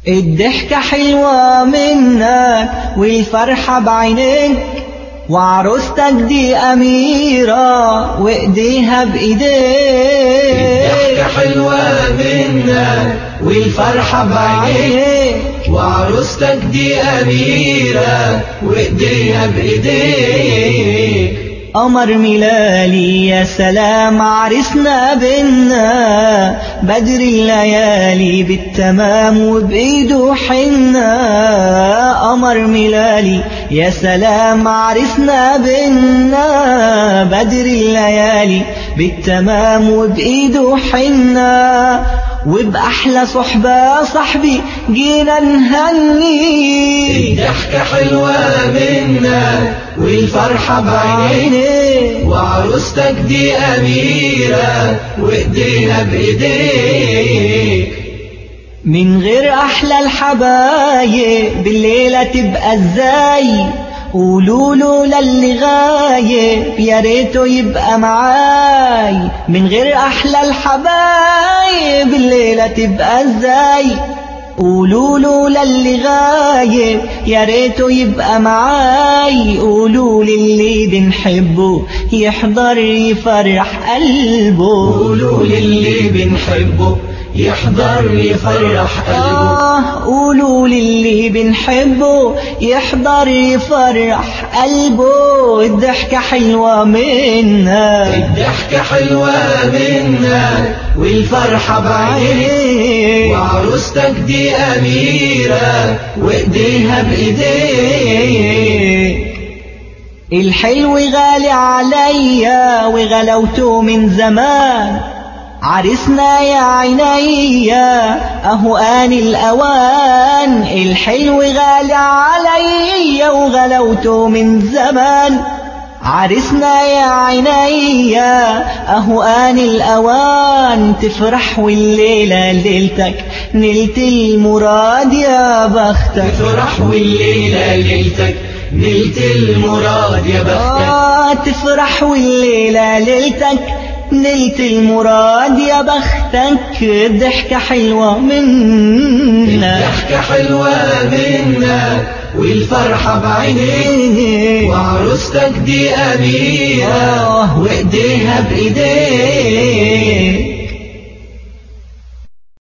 الضحكة حلوة منك والفرحة بعينيك وعروستك دي أميرة وإيديها بإيديك الضحكة حلوة منك والفرحة بعينيك وعروستك دي أميرة وإيديها بإيديك قمر ملالي يا سلام عرسنا بينا بدر الليالي بالتمام وبإيده حنا قمر ملالي يا سلام عرسنا بينا بدر الليالي بالتمام وبإيده حنا وبأحلى صحبة صاحبي جينا نهني الضحكة حلوة منك والفرحة بعينيك وعروستك دي أميرة وإيديها بإيديك من غير أحلى الحبايب بالليلة تبقى ازاي قولوا له للي غايب يا ريته يبقى معاي من غير أحلى الحبايب الليلة تبقى ازاي قولوا له للي غايب يا ريته يبقى معاي قولوا للي بنحبه يحضر يفرح قلبه قولوا للي بنحبه يحضر يفرح قلبه آه قولوا للي بنحبه يحضر يفرح قلبه الضحكة حلوة منا الضحكة حلوة منك والفرحة بعينيك وعروستك دي أميرة وإيديها بإيديك الحلو غالي عليا وغلوته من زمان عرسنا يا عينيا اهو آن الأوان الحلو غالي عليا وغلوته من زمان عرسنا يا عينيا اهو آن الأوان تفرح والليلة ليلتك نلت المراد يا بختك تفرح والليلة ليلتك نلت المراد يا بختك آه تفرح والليلة ليلتك نلت المراد يا بختك ضحكة حلوة منا الضحكة حلوة منك والفرحة بعينيك وعروستك دي أميرة آه. وإيديها بإيديك